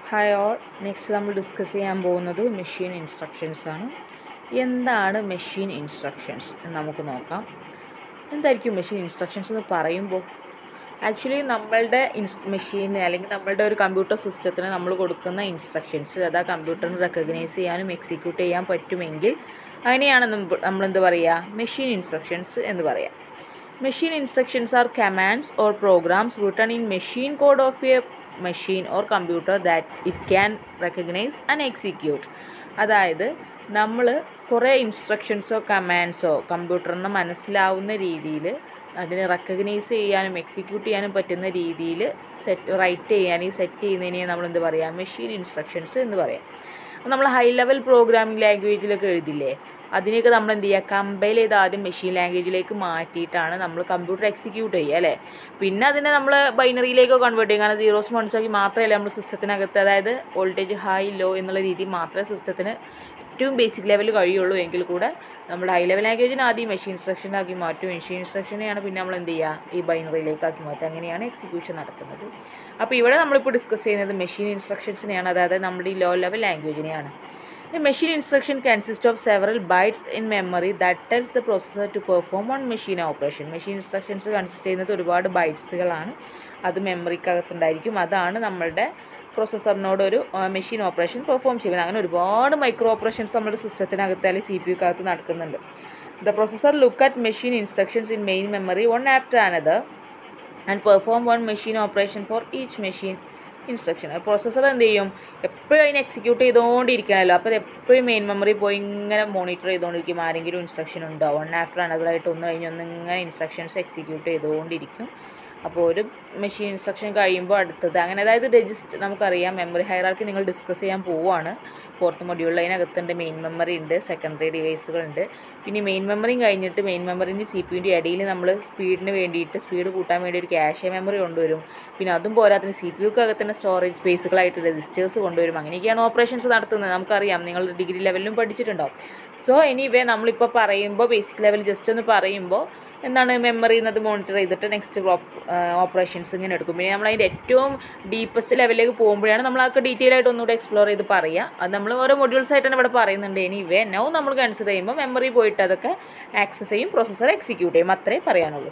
Hi all next നമ്മൾ discuss ചെയ്യാൻ പോകുന്നത് മെഷീൻ ഇൻസ്ട്രക്ഷൻസ് ആണ് എന്താണ് മെഷീൻ ഇൻസ്ട്രക്ഷൻസ് എന്ന് നമുക്ക് നോക്കാം എന്തായിരിക്കും മെഷീൻ ഇൻസ്ട്രക്ഷൻസ് എന്ന് പറയുമ്പോൾ ആക്ച്വലി നമ്മളുടെ ഇൻസ് മെഷീന് അല്ലെങ്കിൽ നമ്മളുടെ ഒരു കമ്പ്യൂട്ടർ സിസ്റ്റത്തിന് നമ്മൾ കൊടുക്കുന്ന ഇൻസ്ട്രക്ഷൻസ് അത് ആ കമ്പ്യൂട്ടറിന് റെക്കഗ്നൈസ് ചെയ്യാനും എക്സിക്യൂട്ട് ചെയ്യാൻ പറ്റുമെങ്കിൽ അതിനെയാണ് നമ്മൾ നമ്മളെന്ത് പറയുക മെഷീൻ ഇൻസ്ട്രക്ഷൻസ് എന്ന് പറയാം machine instructions are commands or programs written in machine code of a machine or computer that it can recognize and execute അതായത് നമ്മൾ കുറേ ഇൻസ്ട്രക്ഷൻസോ കമാൻഡ്സോ കമ്പ്യൂട്ടറിന് മനസ്സിലാവുന്ന രീതിയിൽ അതിനെ റെക്കഗ്നൈസ് ചെയ്യാനും എക്സിക്യൂട്ട് ചെയ്യാനും പറ്റുന്ന രീതിയിൽ സെറ്റ് റൈറ്റ് ചെയ്യാനും സെറ്റ് ചെയ്യുന്നതിനെ നമ്മൾ എന്ത് പറയുക മെഷീൻ ഇൻസ്ട്രക്ഷൻസ് എന്ന് പറയാം നമ്മൾ ഹൈ ലെവൽ പ്രോഗ്രാമിംഗ് ലാംഗ്വേജിലൊക്കെ എഴുതില്ലേ അതിനെയൊക്കെ നമ്മൾ എന്ത് ചെയ്യുക കമ്പൈൽ ചെയ്ത് ആദ്യം മെഷീൻ ലാംഗ്വേജിലേക്ക് മാറ്റിയിട്ടാണ് നമ്മൾ കമ്പ്യൂട്ടർ എക്സിക്യൂട്ട് ചെയ്യുക അല്ലേ പിന്നെ അതിനെ നമ്മൾ ബൈനറിയിലേക്ക് കൺവേർട്ട് ചെയ്യും കാരണം സീറോസ് വൺസ് ആക്കി മാത്രമല്ല നമ്മൾ സിസ്റ്റത്തിനകത്ത് അതായത് വോൾട്ടേജ് ഹൈ ലോ എന്നുള്ള രീതിയിൽ മാത്രമേ സിസ്റ്റത്തിന് ഏറ്റവും ബേസിക് ലെവൽ കഴിയുള്ളൂ എങ്കിൽ കൂടെ നമ്മുടെ ഹൈ ലെവൽ ലാംഗ്വേജിന് ആദ്യം മെഷീൻ ഇൻസ്ട്രക്ഷനാക്കി മാറ്റും മെഷീൻ ഇൻസ്ട്രക്ഷനെയാണ് പിന്നെ നമ്മൾ എന്ത് ചെയ്യുക ഈ ബൈനറിയിലേക്ക് ആക്കി മാറ്റുക അങ്ങനെയാണ് എക്സിക്യൂഷൻ നടക്കുന്നത് അപ്പോൾ ഇവിടെ നമ്മളിപ്പോൾ ഡിസ്കസ് ചെയ്യുന്നത് മെഷീൻ ഇൻസ്ട്രക്ഷൻസിനെയാണ് അതായത് നമ്മുടെ ഈ ലോ ലെവൽ ലാംഗ്വേജിനെയാണ് A machine instruction consists of several bytes in memory that tells the processor to perform one machine operation. Machine instructions consist ചെയ്യുന്നത് ഒരുപാട് ബൈറ്റ്സുകളാണ് അത് മെമ്മറിക്കകത്തുണ്ടായിരിക്കും അതാണ് നമ്മളുടെ പ്രോസസ്സറിനോട് ഒരു മെഷീൻ ഓപ്പറേഷൻ പെർഫോം ചെയ്യുന്നത് അങ്ങനെ ഒരുപാട് മൈക്രോ ഓപ്പറേഷൻസ് നമ്മുടെ സിസ്റ്റത്തിനകത്ത് അല്ലെങ്കിൽ സി പി യുക്കകത്ത് നടക്കുന്നുണ്ട് the processor look at machine instructions in main memory one after another and perform one machine operation for each machine instruction processor എന്ത് ചെയ്യും എപ്പോഴും അതിനെ എക്സിക്യൂട്ട് ചെയ്തുകൊണ്ടിരിക്കണമല്ലോ അപ്പോൾ അത് എപ്പോഴും മെയിൻ മെമ്മറി പോയി ഇങ്ങനെ മോണിറ്റർ ചെയ്തുകൊണ്ടിരിക്കും ആരെങ്കിലും ഇൻസ്ട്രക്ഷൻ ഉണ്ടോ വൺ ആഫ്റ്റർ അനദറായിട്ട് ഒന്ന് കഴിഞ്ഞ് ഒന്ന് ഇങ്ങനെ ഇൻസ്ട്രക്ഷൻസ് എക്സിക്യൂട്ട് ചെയ്തുകൊണ്ടിരിക്കും അപ്പോൾ ഒരു മെഷീൻ ഇൻസ്ട്രക്ഷൻ കഴിയുമ്പോൾ അടുത്തത് അങ്ങനെ അതായത് രജിസ്റ്റർ നമുക്കറിയാം മെമ്മറി ഹൈറാർക്കി നിങ്ങൾ ഡിസ്കസ് ചെയ്യാൻ പോവുകയാണ് ഫോർത്ത് മൊഡ്യൂളിൽ അതിനകത്തുണ്ട് മെയിൻ മെമ്മറി ഉണ്ട് സെക്കൻഡറി ഡിവൈസുകളുണ്ട് പിന്നെ മെയിൻ മെമ്മറിയും കഴിഞ്ഞിട്ട് മെയിൻ മെമ്മറിൻ്റെ സി പി യുൻ്റെ ഇടയിൽ നമ്മൾ സ്പീഡിന് വേണ്ടിയിട്ട് സ്പീഡ് കൂട്ടാൻ വേണ്ടി ഒരു ക്യാഷ് മെമ്മറി കൊണ്ടുവരും പിന്നെ അതും പോരാത്തിന് സി പി യുക്കകത്തുള്ള സ്റ്റോറേജ് സ്പേസുകളായിട്ട് രജിസ്റ്റേഴ്സ് കൊണ്ടുവരും അങ്ങനെയൊക്കെയാണ് ഓപ്പറേഷൻസ് നടത്തുന്നത് നമുക്കറിയാം നിങ്ങൾ ഡിഗ്രി ലെവലിലും പഠിച്ചിട്ടുണ്ടാവും സോ എനിവേ നമ്മളിപ്പോൾ പറയുമ്പോൾ ബേസിക് ലെവൽ ജസ്റ്റ് ഒന്ന് പറയുമ്പോൾ എന്താണ് മെമ്മറി എന്നത് മോണിറ്റർ ചെയ്തിട്ട് നെക്സ്റ്റ് ഓപ്പറേഷൻസ് ഇങ്ങനെ എടുക്കും പിന്നെ നമ്മൾ അതിൻ്റെ ഏറ്റവും ഡീപ്പസ്റ്റ് ലെവലിലേക്ക് പോകുമ്പോഴാണ് നമ്മൾ അതൊക്കെ ഡീറ്റെയിൽ ആയിട്ട് ഒന്നുകൂടെ എക്സ്പ്ലോർ ചെയ്ത് പറയുക അത് നമ്മൾ ഓരോ മൊഡ്യൂൾസ് ആയിട്ടാണ് ഇവിടെ പറയുന്നുണ്ട് ഇനി ഇവ നോ നമ്മൾ കൺസിഡർ ചെയ്യുമ്പോൾ മെമ്മറി പോയിട്ട് അതൊക്കെ ആക്സസ് ചെയ്യും പ്രോസസ്സർ എക്സിക്യൂട്ട് ചെയ്യും അത്രേ പറയാനുള്ളൂ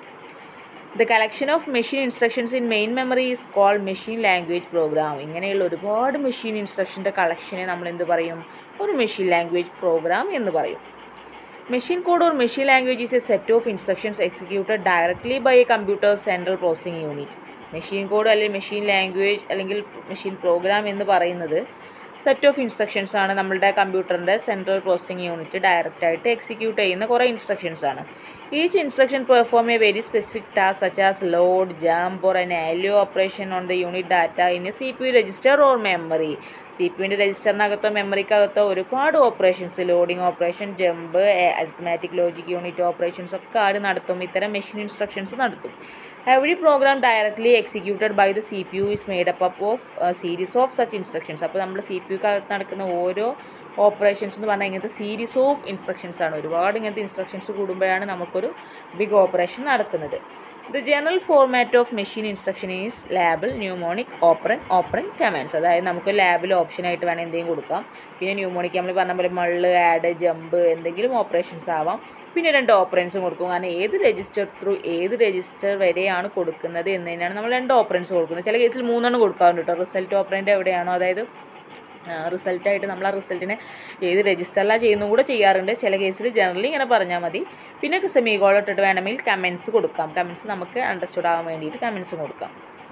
the collection of machine instructions in main memory is called machine language program ഇങ്ങനെയുള്ള ഒരുപാട് മെഷീൻ ഇൻസ്ട്രക്ഷൻ്റെ കളക്ഷനെ നമ്മൾ എന്ത് പറയും ഒരു മെഷീൻ ലാംഗ്വേജ് പ്രോഗ്രാം എന്ന് പറയും Machine code or machine language is a set of instructions executed directly by a computer's central processing unit. Machine code അല്ലെങ്കിൽ machine language അല്ലെങ്കിൽ മെഷീൻ പ്രോഗ്രാം എന്ന് പറയുന്നത് സെറ്റ് ഓഫ് ഇൻസ്ട്രക്ഷൻസ് ആണ് നമ്മളുടെ കമ്പ്യൂട്ടറിൻ്റെ സെൻട്രൽ പ്രോസസ്സിംഗ് യൂണിറ്റ് ഡയറക്റ്റ് ആയിട്ട് execute ചെയ്യുന്ന കുറേ ഇൻസ്ട്രക്ഷൻസ് ആണ് each instruction perform a very specific task such as load jump or an ALU operation on the unit data in a C P U register or memory C P യുവിൻ്റെ രജിസ്റ്ററിനകത്തോ മെമ്മറിക്കകത്തോ ഒരുപാട് operations loading operation jump arithmetic logic unit operations ഒക്കെ ആര് നടത്തും ഇത്തരം machine instructions നടത്തും every program directly executed by the C P U is made up up of series of such instructions അപ്പോൾ നമ്മൾ സി പി യുക്കകത്ത് നടക്കുന്ന ഓരോ ഓപ്പറേഷൻസ് എന്ന് പറഞ്ഞാൽ ഇങ്ങനത്തെ സീരീസ് ഓഫ് ഇൻസ്ട്രക്ഷൻസ് ആണ് ഒരുപാട് ഇങ്ങനത്തെ ഇൻസ്ട്രക്ഷൻസ് കൂടുമ്പോഴാണ് നമുക്കൊരു ബിഗ് ഓപ്പറേഷൻ നടക്കുന്നത് the general format of machine instruction is label mnemonic operand operand commands അതായത് നമുക്ക് ലാബിൽ ഓപ്ഷനായിട്ട് വേണം എന്തെങ്കിലും കൊടുക്കാം പിന്നെ ന്യൂമോണിക് നമ്മൾ പറഞ്ഞ പോലെ മള്ള് ആഡ് ജമ്പ് എന്തെങ്കിലും ഓപ്പറേഷൻസ് ആവാം പിന്നെ രണ്ട് ഓപ്പറൻസും കൊടുക്കും കാരണം ഏത് രജിസ്റ്റർ ത്രൂ ഏത് രജിസ്റ്റർ വരെയാണ് കൊടുക്കുന്നത് എന്നതിനാണ് നമ്മൾ രണ്ട് ഓപ്പറൻസ് കൊടുക്കുന്നത് ചില കേസിൽ മൂന്നെണ്ണം കൊടുക്കാറുണ്ട് കേട്ടോ റിസൾട്ട് ഓപ്പറൻ്റ് എവിടെയാണോ അതായത് റിസൾട്ടായിട്ട് നമ്മൾ ആ റിസൾട്ടിനെ ഏത് രജിസ്റ്ററിലാണ് ചെയ്യുന്നതും കൂടെ ചെയ്യാറുണ്ട് ചില കേസിൽ ജനറലി ഇങ്ങനെ പറഞ്ഞാൽ മതി പിന്നെ സെമി ഗോൾ ഇട്ടിട്ട് വേണമെങ്കിൽ കമൻസ് കൊടുക്കാം കമൻസ് നമുക്ക് അണ്ടർസ്റ്റുഡ് ആവാൻ വേണ്ടിയിട്ട് കമൻസും കൊടുക്കാം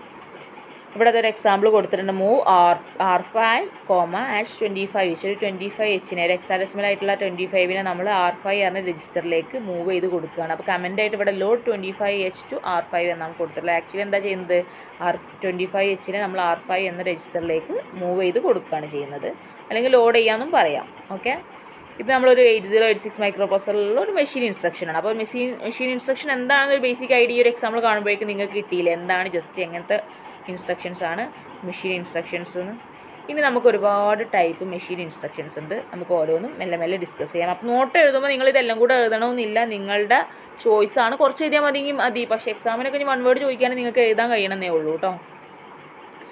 ഇവിടെ അതൊരു എക്സാമ്പിൾ കൊടുത്തിട്ടുണ്ട് move R R five comma H twenty five ഒരു ട്വൻറ്റി ഫൈവ് എച്ചിനെ ഒരു എക്സാഡെസിമൽ ആയിട്ടുള്ള ട്വൻറ്റി ഫൈവിനെ നമ്മൾ ആർ ഫൈവ് എന്ന രജിസ്റ്ററിലേക്ക് മൂവ് ചെയ്ത് കൊടുക്കുകയാണ് അപ്പോൾ കമൻ്റ് ആയിട്ട് ഇവിടെ load twenty five H to R five എന്നാണ് കൊടുത്തിട്ടുള്ളത് ആക്ച്വലി എന്താ ചെയ്യുന്നത് ആർ ട്വൻറ്റി ഫൈവ് എച്ചിനെ നമ്മൾ ആർ ഫൈവ് എന്ന രജിസ്റ്ററിലേക്ക് മൂവ് ചെയ്ത് കൊടുക്കുകയാണ് ചെയ്യുന്നത് അല്ലെങ്കിൽ ലോഡ് ചെയ്യാമെന്നും പറയാം ഓക്കെ ഇത് നമ്മളൊരു eight zero eight six micro പ്രോസറിലുള്ള ഒരു മെഷീൻ ഇൻസ്ട്രക്ഷനാണ് അപ്പോൾ മെഷീൻ മെഷീൻ ഇൻസ്ട്രക്ഷൻ എന്താണെന്ന് ഒരു ബേസിക് ഐഡിയ ഒരു എക്സാമ്പിൾ കാണുമ്പോഴേക്കും നിങ്ങൾക്ക് കിട്ടിയില്ല എന്താണ് ജസ്റ്റ് എങ്ങനത്തെ ഇൻസ്ട്രക്ഷൻസ് ആണ് മെഷീൻ ഇൻസ്ട്രക്ഷൻസ് എന്ന് ഇനി നമുക്ക് ഒരുപാട് ടൈപ്പ് മെഷീൻ ഇൻസ്ട്രക്ഷൻസ് ഉണ്ട് നമുക്ക് ഓരോന്നും മെല്ലെ മെല്ലെ ഡിസ്കസ് ചെയ്യാം അപ്പോൾ നോട്ട് എഴുതുമ്പോൾ നിങ്ങൾ ഇതെല്ലാം കൂടെ എഴുതണമെന്നില്ല നിങ്ങളുടെ ചോയ്സ് ആണ് കുറച്ച് എഴുതിയാൽ മതിയെങ്കിൽ മതി പക്ഷേ എക്സാമിനൊക്കെ ഇനി വൺ വേർഡ് ചോദിക്കുകയാണെങ്കിൽ നിങ്ങൾക്ക് എഴുതാൻ കഴിയണമെന്നേ ഉള്ളൂ കേട്ടോ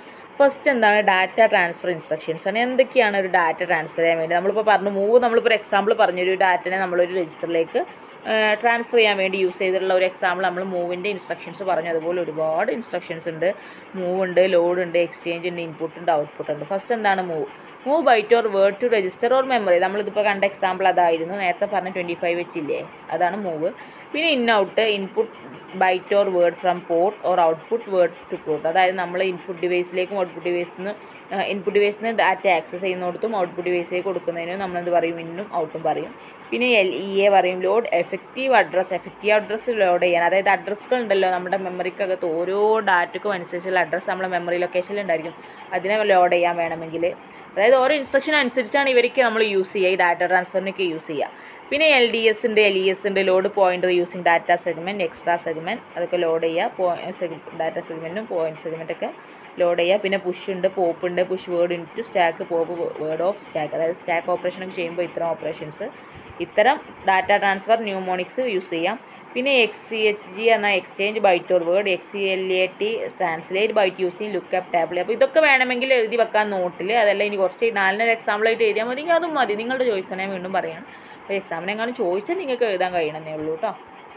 ഫസ്റ്റ് എന്താണ് ഡാറ്റ ട്രാൻസ്ഫർ ഇൻസ്ട്രക്ഷൻസ് ആണ് എന്തൊക്കെയാണ് ഒരു ഡാറ്റ ട്രാൻസ്ഫർ ചെയ്യാൻ വേണ്ടി നമ്മളിപ്പോൾ പറഞ്ഞു മൂവ് നമ്മളിപ്പോൾ ഒരു എക്സാമ്പിൾ പറഞ്ഞൊരു ഡാറ്റനെ നമ്മളൊരു രജിസ്റ്ററിലേക്ക് ട്രാൻസ്ഫർ ചെയ്യാൻ വേണ്ടി യൂസ് ചെയ്തിട്ടുള്ള ഒരു എക്സാമ്പിൾ നമ്മൾ മൂവിൻ്റെ ഇൻസ്ട്രക്ഷൻസ് പറഞ്ഞു അതുപോലെ ഒരുപാട് ഇൻസ്ട്രക്ഷൻസ് ഉണ്ട് മൂവ് ഉണ്ട് ലോഡ് ഉണ്ട് എക്സ്ചേഞ്ച് ഉണ്ട് ഇൻപുട്ട് ഉണ്ട് ഔട്ട്പുട്ട് ഉണ്ട് ഫസ്റ്റ് എന്താണ് move move byte or word to register or memory നമ്മളിതിപ്പോൾ കണ്ട എക്സാമ്പിൾ അതായിരുന്നു നേരത്തെ പറഞ്ഞ ട്വൻറ്റി ഫൈവ് വെച്ചില്ലേ അതാണ് മൂവ് പിന്നെ in out input byte or word from port or output word to port അതായത് നമ്മൾ ഇൻപുട്ട് ഡിവൈസിലേക്കും ഔട്ട്പുട്ട് ഡിവൈസിൽ നിന്ന് ഇൻപുട്ട് ഡിവൈസിൽ നിന്ന് ഡാറ്റ ആക്സസ് ചെയ്യുന്നിടത്തും ഔട്ട്പുട്ട് ഡിവൈസിലേക്ക് കൊടുക്കുന്നതിനും നമ്മളെന്ത് പറയും ഇന്നും ഔട്ടും പറയും പിന്നെ എൽ ഇ എ പറയും load effective address effective address load ചെയ്യാൻ അതായത് അഡ്രസ്സുകൾ ഉണ്ടല്ലോ നമ്മുടെ മെമ്മറിക്കകത്ത് ഓരോ ഡാറ്റക്കും അനുസരിച്ചുള്ള അഡ്രസ്സ് നമ്മുടെ മെമ്മറി ലൊക്കേഷനിൽ ഉണ്ടായിരിക്കും അതിനെ ലോഡ് ചെയ്യാൻ വേണമെങ്കിൽ അതായത് ഓരോ ഇൻസ്ട്രക്ഷൻ അനുസരിച്ചാണ് ഇവർക്ക് നമ്മൾ യൂസ് ചെയ്യുക ഈ ഡാറ്റ ട്രാൻസ്ഫറിനൊക്കെ യൂസ് ചെയ്യുക പിന്നെ എൽ ഡി എസ് ഉണ്ട് എൽ ഇ എസ് ഉണ്ട് load pointer using data segment extra segment അതൊക്കെ ലോഡ് ചെയ്യുക ഡാറ്റ സെഗ്മെൻറ്റും പോയിൻ്റ് സെഗ്മെൻറ്റൊക്കെ ലോഡ് ചെയ്യുക പിന്നെ പുഷ് ഉണ്ട് പോപ്പ് ഉണ്ട് push word into stack pop word of stack അതായത് സ്റ്റാക്ക് ഓപ്പറേഷനൊക്കെ ചെയ്യുമ്പോൾ ഇത്തരം ഓപ്പറേഷൻസ് ഇത്തരം ഡാറ്റ ട്രാൻസ്ഫർ ന്യൂമോണിക്സ് യൂസ് ചെയ്യാം പിന്നെ എക്സ് സി എച്ച് ജി എന്ന exchange byte or word X C L A T translate byte using look up table അപ്പോൾ ഇതൊക്കെ വേണമെങ്കിൽ എഴുതി വെക്കാൻ നോട്ടിൽ അതല്ല ഇനി കുറച്ച് നാലിനൊരു എക്സാമ്പിളായിട്ട് എഴുതിയാൽ മതി അതും മതി നിങ്ങളുടെ ചോയ്സ് ഞാൻ വീണ്ടും പറയണം അപ്പോൾ എക്സാമിനെങ്ങാനും ചോദിച്ചാൽ നിങ്ങൾക്ക് എഴുതാൻ കഴിയണമെന്നേ ഉള്ളൂ കേട്ടോ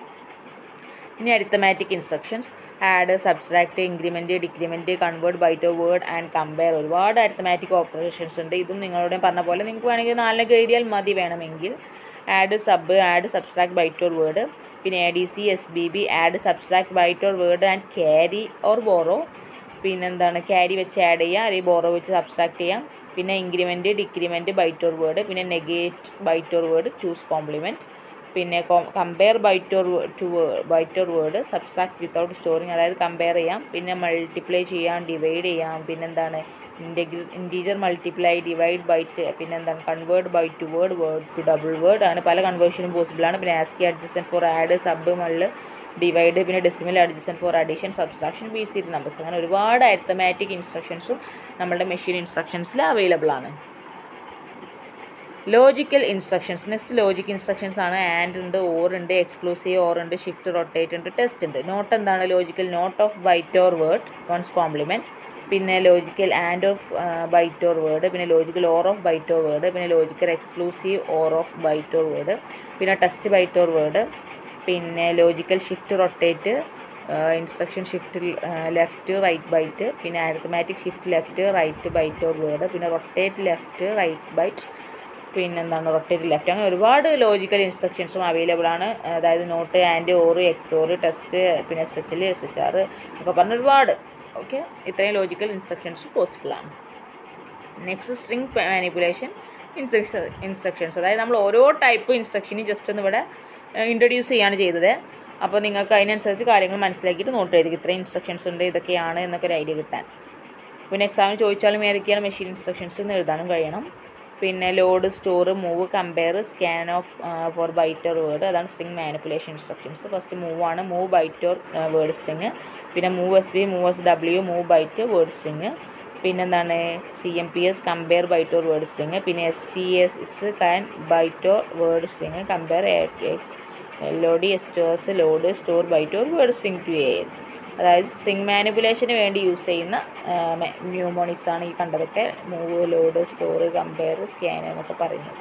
ഇനി arithmetic instructions add subtract increment decrement convert byte of word and compare ഒരുപാട് അരിത്തമാറ്റിക് ഓപ്പറേഷൻസ് ഉണ്ട് ഇതും നിങ്ങളോട് പറഞ്ഞ പോലെ നിങ്ങൾക്ക് വേണമെങ്കിൽ നാലിനൊക്കെ എഴുതിയാൽ മതി വേണമെങ്കിൽ add sub add subtract byte or word പിന്നെ A D C S B B add subtract byte or word and carry or borrow പിന്നെന്താണ് ക്യാരി വെച്ച് ആഡ് ചെയ്യുക അല്ലെങ്കിൽ ബോറോ വെച്ച് സബ്സ്ട്രാക്ട് ചെയ്യാം പിന്നെ increment decrement byte or word പിന്നെ negate byte or word two's complement പിന്നെ compare byte or two byte or word subtract without storing അതായത് കമ്പയർ ചെയ്യാം പിന്നെ മൾട്ടിപ്ലൈ ചെയ്യാം ഡിവൈഡ് ചെയ്യാം പിന്നെന്താണ് ഇൻറ്റഗ്രി ഇൻറ്റീജർ മൾട്ടിപ്ലൈ ഡിവൈഡ് ബൈറ്റ് പിന്നെന്താണ് convert byte to word word to double word അങ്ങനെ പല കൺവേർഷനും പോസിബിളാണ് പിന്നെ ASCII adjustment for add sub mul divide പിന്നെ decimal adjustment for addition subtraction B C numbers അങ്ങനെ ഒരുപാട് അരിത്തമാറ്റിക് ഇൻസ്ട്രക്ഷൻസും നമ്മുടെ മെഷീൻ ഇൻസ്ട്രക്ഷൻസിൽ അവൈലബിൾ ആണ് logical instructions next logic instructions ആണ് ആൻഡ് ഉണ്ട് ഓർ ഉണ്ട് എക്സ്ക്ലൂസീവ് ഓർ ഉണ്ട് ഷിഫ്റ്റ് റൊട്ടേറ്റ് ഉണ്ട് ടെസ്റ്റ് ഉണ്ട് നോട്ട് എന്താണ് logical not of byte or word once complement പിന്നെ logical and of byte or word പിന്നെ logical or of byte or word പിന്നെ logical exclusive or of byte or word പിന്നെ test byte or word പിന്നെ logical shift rotate instruction shift left right byte പിന്നെ arithmetic shift left right byte or word പിന്നെ rotate left right byte പിന്നെ എന്താണ് rotate left അങ്ങനെ ഒരുപാട് logical ഇൻസ്ട്രക്ഷൻസും available ആണ് അതായത് not and or X or test പിന്നെ S H L S H R ഒക്കെ പറഞ്ഞ ഒരുപാട് ഓക്കെ ഇത്രയും ലോജിക്കൽ ഇൻസ്ട്രക്ഷൻസ് പോസിബിൾ ആണ് next string manipulation instruction instructions അതായത് നമ്മൾ ഓരോ ടൈപ്പ് ഇൻസ്ട്രക്ഷനും ജസ്റ്റ് ഒന്ന് ഇവിടെ ഇൻട്രൊഡ്യൂസ് ചെയ്യാണ് ചെയ്തത് അപ്പോൾ നിങ്ങൾക്ക് അതിനനുസരിച്ച് കാര്യങ്ങൾ മനസ്സിലാക്കിയിട്ട് നോട്ട് ചെയ്ത് ഇത്രയും ഇൻസ്ട്രക്ഷൻസ് ഉണ്ട് ഇതൊക്കെയാണ് എന്നൊക്കെ ഒരു ഐഡിയ കിട്ടാൻ പിന്നെ എക്സാമിന് ചോദിച്ചാലും ഏതൊക്കെയാണ് മെഷീൻ ഇൻസ്ട്രക്ഷൻസ് എന്ന് എഴുതാനും കഴിയണം പിന്നെ load store move compare scan of for byte or word അതാണ് string manipulation instructions first move ആണ് മൂവ് ബൈറ്റോർ വേർഡ് സ്ട്രിങ് പിന്നെ move S B move S W move byte word string പിന്നെന്താണ് C M P S compare byte or word string പിന്നെ S C scan byte or word string compare X L O D STOS load store byte or word string to A അതായത് string മാനിപ്പുലേഷന് വേണ്ടി use ചെയ്യുന്ന mnemonics ആണ് ഈ കണ്ടതൊക്കെ move load store compare scan എന്നൊക്കെ പറയുന്നത്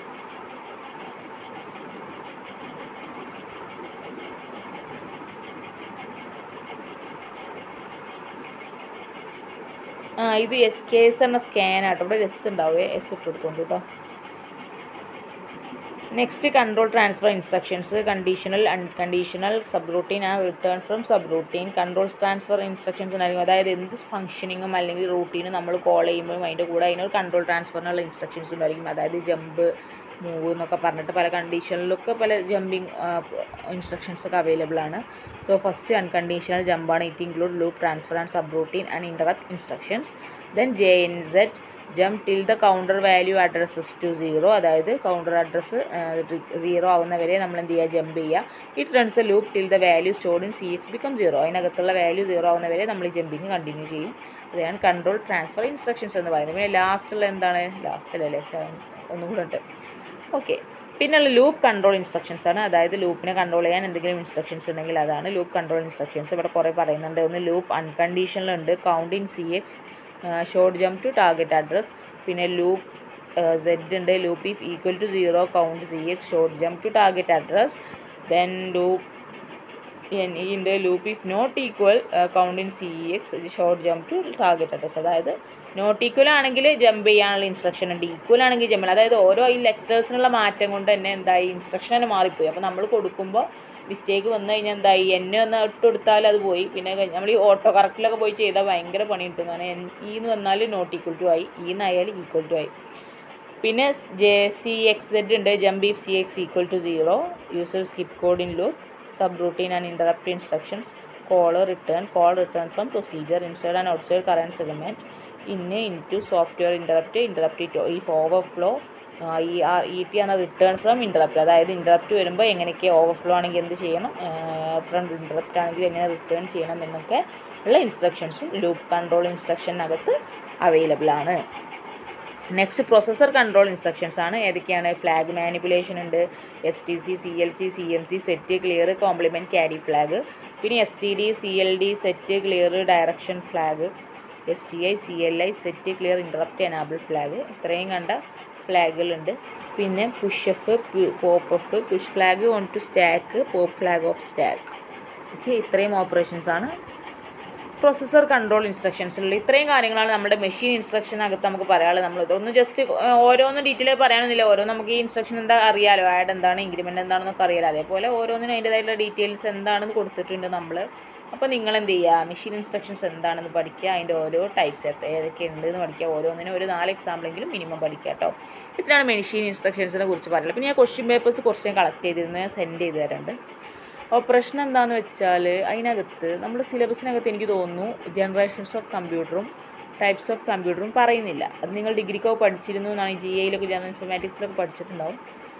ആ ഇത് എസ് കെ എസ് എന്ന സ്കാൻ ആട്ടോ ഇവിടെ എസ് ഉണ്ടാവുക എസ് ഇട്ട് കൊടുത്തോണ്ട് കേട്ടോ next control transfer instructions conditional unconditional subroutine and return from subroutine control transfer instructions ഉണ്ടായിരിക്കും അതായത് എന്ത് ഫംഗ്ഷനിങ്ങും അല്ലെങ്കിൽ റൂട്ടീനും നമ്മൾ കോൾ ചെയ്യുമ്പോഴും അതിൻ്റെ കൂടെ അതിനൊരു കൺട്രോൾ ട്രാൻസ്ഫറിനുള്ള ഇൻസ്ട്രക്ഷൻസ് ഉണ്ടായിരിക്കും അതായത് ജമ്പ് മൂവ് എന്നൊക്കെ പറഞ്ഞിട്ട് പല കണ്ടീഷനിലൊക്കെ പല ജമ്പിങ് ഇൻസ്ട്രക്ഷൻസ് ഒക്കെ അവൈലബിൾ ആണ് സോ ഫസ്റ്റ് അൺകണ്ടീഷണൽ ജമ്പാണ് it include loop transfer and subroutine and interrupt instructions then J N set jump till the counter value addresses to zero അതായത് കൗണ്ടർ അഡ്രസ്സ് സീറോ ആകുന്നവരെ നമ്മൾ എന്ത് ചെയ്യുക jump ചെയ്യുക it runs the loop till the value stored in C X become zero അതിനകത്തുള്ള value zero ആകുന്നവരെ നമ്മൾ jumping continue ചെയ്യും അതാണ് കൺട്രോൾ ട്രാൻസ്ഫർ ഇൻസ്ട്രക്ഷൻസ് എന്ന് പറയുന്നത് പിന്നെ ലാസ്റ്റുള്ള എന്താണ് ലാസ്റ്റിലല്ലേ സെവൻ ഒന്നും കൂടെ ഉണ്ട് ഓക്കെ പിന്നെയുള്ള ലൂപ്പ് കൺട്രോൾ ഇൻസ്ട്രക്ഷൻസ് ആണ് അതായത് ലൂപ്പിനെ കൺട്രോൾ ചെയ്യാൻ എന്തെങ്കിലും ഇൻസ്ട്രക്ഷൻസ് ഉണ്ടെങ്കിൽ അതാണ് ലൂപ്പ് കൺട്രോൾ ഇൻസ്ട്രക്ഷൻസ് ഇവിടെ കുറേ പറയുന്നുണ്ട് ഒന്ന് ലൂപ്പ് അൺകണ്ടീഷണൽ ഉണ്ട് count in C X short jump to target address പിന്നെ ലൂപ്പ് സെഡ് ഉണ്ട് loop if equal to zero count C X short jump to target address then loop N ഉണ്ട് loop if not equal count in C X short jump to target address അതായത് not equal ആണെങ്കിൽ jump ചെയ്യാനുള്ള instruction ഉണ്ട് equal ആണെങ്കിൽ jump അതായത് ഓരോ ഈ ലെറ്റേഴ്സിനുള്ള മാറ്റം കൊണ്ട് തന്നെ എന്തായി ഇൻസ്ട്രക്ഷൻ തന്നെ മാറിപ്പോയി അപ്പോൾ നമ്മൾ കൊടുക്കുമ്പോൾ മിസ്റ്റേക്ക് വന്നു കഴിഞ്ഞാൽ എന്തായി എന്നെ ഒന്ന് ഇട്ട് കൊടുത്താൽ അത് പോയി പിന്നെ നമ്മൾ ഈ ഓട്ടോ കറക്റ്റിലൊക്കെ പോയി ചെയ്താൽ ഭയങ്കര പണി കിട്ടും കാരണം എൻ ഇ എന്ന് വന്നാൽ നോട്ട് ഈക്വൽ ടു ആയി ഇ എന്നായാൽ ഈക്വൽ ടു ആയി പിന്നെ ജെ സി എക്സ് സെഡ് ഉണ്ട് jump if C X equal to zero user skip code in loop subroutine and interrupt instructions call return call return from procedure inside and outside current segment in into software interrupt interrupt if overflow I R E T ആണ് return from interrupt അതായത് interrupt വരുമ്പോൾ എങ്ങനെയൊക്കെ overflow ആണെങ്കിൽ എന്ത് ചെയ്യണം from interrupt ആണെങ്കിൽ എങ്ങനെ return ചെയ്യണം എന്നൊക്കെ ഉള്ള ഇൻസ്ട്രക്ഷൻസും ലൂപ്പ് കൺട്രോൾ ഇൻസ്ട്രക്ഷനകത്ത് അവൈലബിൾ ആണ് നെക്സ്റ്റ് പ്രൊസസ്സർ കൺട്രോൾ ഇൻസ്ട്രക്ഷൻസ് ആണ് ഏതൊക്കെയാണ് ഫ്ലാഗ് മാനിപ്പുലേഷൻ ഉണ്ട് S T C C L C C M C set clear complement carry flag പിന്നെ S T D C L D set clear direction flag S T I C L I set clear interrupt enable flag ഇത്രയും കണ്ട ഫ്ലാഗുകളുണ്ട് പിന്നെ push F pop F push flag on to stack pop flag off stack okay ഇത്രയും operations ആണ് processor control ഇൻസ്ട്രക്ഷൻസിലുള്ള ഇത്രയും കാര്യങ്ങളാണ് നമ്മുടെ മെഷീൻ ഇൻസ്ട്രക്ഷനകത്ത് നമുക്ക് പറയാനുള്ളത് നമ്മൾ ഇതൊന്നും ജസ്റ്റ് ഓരോന്നും ഡീറ്റെയിൽ പറയാനൊന്നുമില്ല ഓരോ നമുക്ക് ഈ ഇൻസ്ട്രക്ഷൻ എന്താ അറിയാലോ ആഡ് എന്താണ് ഇൻക്രിമെൻ്റ് എന്താണെന്നൊക്കെ അറിയാലോ അതേപോലെ ഓരോന്നിനും അതിൻ്റെതായിട്ടുള്ള ഡീറ്റെയിൽസ് എന്താണെന്ന് കൊടുത്തിട്ടുണ്ട് നമ്മൾ അപ്പോൾ നിങ്ങൾ എന്ത് ചെയ്യുക മെഷീൻ ഇൻസ്ട്രക്ഷൻസ് എന്താണെന്ന് പഠിക്കുക അതിൻ്റെ ഓരോ ടൈപ്സ് ഏതൊക്കെ ഉണ്ട് എന്ന് പഠിക്കുക ഓരോന്നിനും ഒരു നാല് എക്സാമ്പിളെങ്കിലും മിനിമം പഠിക്കുക കേട്ടോ ഇത്രയാണ് മെഷീൻ ഇൻസ്ട്രക്ഷൻസിനെ കുറിച്ച് പറയുന്നത് പിന്നെ ഞാൻ ക്വസ്റ്റ്യൻ പേപ്പേഴ്സ് കുറച്ച് ഞാൻ കളക്ട് ചെയ്തിരുന്നു ഞാൻ സെൻഡ് ചെയ്ത് തരുന്നുണ്ട് അപ്പോൾ പ്രശ്നം എന്താണെന്ന് വെച്ചാൽ അതിനകത്ത് നമ്മുടെ സിലബസിനകത്ത് എനിക്ക് തോന്നുന്നു ജനറേഷൻസ് ഓഫ് കമ്പ്യൂട്ടറും ടൈപ്സ് ഓഫ് കമ്പ്യൂട്ടറും പറയുന്നില്ല അത് നിങ്ങൾ ഡിഗ്രിക്കോ പഠിച്ചിരുന്നു എന്നാണ് ജി ഐയിലൊക്കെ ജനറൽ ഇൻഫർമാറ്റിക്സിലൊക്കെ പഠിച്ചിട്ടുണ്ടാവും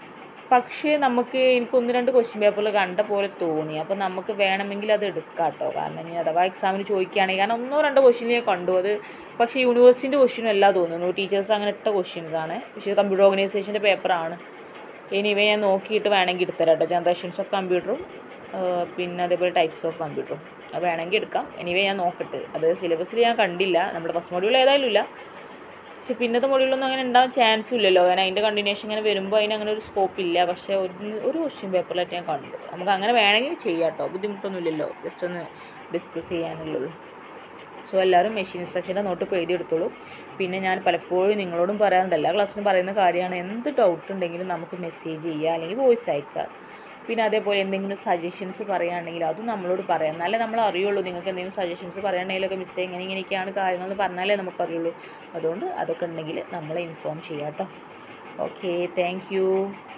പക്ഷേ നമുക്ക് എനിക്ക് ഒന്ന് രണ്ട് ക്വസ്റ്റ്യൻ പേപ്പറിൽ കണ്ട പോലെ തോന്നി അപ്പോൾ നമുക്ക് വേണമെങ്കിൽ അത് എടുക്കാം കേട്ടോ കാരണം ഇനി അഥവാ എക്സാമിന് ചോദിക്കുകയാണെങ്കിൽ കാരണം ഒന്നോ രണ്ടോ ക്വസ്റ്റ്യൻ ഞാൻ കണ്ടു അത് പക്ഷേ യൂണിവേഴ്സിറ്റിൻ്റെ ക്വസ്റ്റ്യനും അല്ല തോന്നുന്നു ടീച്ചേഴ്സ് അങ്ങനെ ഇട്ട ക്വസ്റ്റ്യൻസ് ആണ് പക്ഷേ കമ്പ്യൂട്ടർ ഓർഗനൈസേഷൻ്റെ പേപ്പറാണ് ഇനി ഇവ ഞാൻ നോക്കിയിട്ട് വേണമെങ്കിൽ എടുത്തരാം കേട്ടോ ജനറേഷൻസ് ഓഫ് കമ്പ്യൂട്ടറും പിന്നെ അതേപോലെ ടൈപ്സ് ഓഫ് കമ്പ്യൂട്ടറും അത് വേണമെങ്കിൽ എടുക്കാം എനിവേ ഞാൻ നോക്കട്ടെ അത് സിലബസിൽ ഞാൻ കണ്ടില്ല നമ്മുടെ ഫസ്റ്റ് മൊഡ്യൂൾ ഏതായാലും ഇല്ല പക്ഷെ പിന്നത്തെ മൊഡ്യൂളൊന്നും അങ്ങനെ ഉണ്ടാകാൻ ചാൻസും ഇല്ലല്ലോ കാരണം അതിൻ്റെ കണ്ടിന്യൂഷൻ ഇങ്ങനെ വരുമ്പോൾ അതിന് അങ്ങനെ ഒരു സ്കോപ്പ് ഇല്ല പക്ഷേ ഒരു ഒരു ക്വസ്റ്റ്യൻ പേപ്പറിലായിട്ട് ഞാൻ കണ്ടു നമുക്ക് അങ്ങനെ വേണമെങ്കിൽ ചെയ്യാം കേട്ടോ ബുദ്ധിമുട്ടൊന്നും ഇല്ലല്ലോ ജസ്റ്റ് ഒന്ന് ഡിസ്കസ് ചെയ്യാനുള്ളൂ സോ എല്ലാവരും മെഷീൻ ഇൻസ്ട്രക്ഷൻ്റെ നോട്ട് ഇപ്പോൾ എഴുതിയെടുത്തോളൂ പിന്നെ ഞാൻ പലപ്പോഴും നിങ്ങളോടും പറയാറുണ്ട് എല്ലാ ക്ലാസ്സിലും പറയുന്ന കാര്യമാണ് എന്ത് ഡൗട്ട് ഉണ്ടെങ്കിലും നമുക്ക് മെസ്സേജ് ചെയ്യുക അല്ലെങ്കിൽ വോയിസ് അയക്കുക പിന്നെ അതേപോലെ എന്തെങ്കിലും സജഷൻസ് പറയുകയാണെങ്കിൽ അതും നമ്മളോട് പറയാം എന്നാലേ നമ്മൾ അറിയുള്ളൂ നിങ്ങൾക്ക് എന്തെങ്കിലും സജഷൻസ് പറയുകയാണെങ്കിലൊക്കെ മിസ് ഇങ്ങനെ ഇങ്ങനെയൊക്കെയാണ് കാര്യങ്ങൾ എന്ന് പറഞ്ഞാലേ നമുക്കറിയുള്ളൂ അതുകൊണ്ട് അതൊക്കെ ഉണ്ടെങ്കിൽ നമ്മളെ ഇൻഫോം ചെയ്യാം കേട്ടോ ഓക്കെ താങ്ക്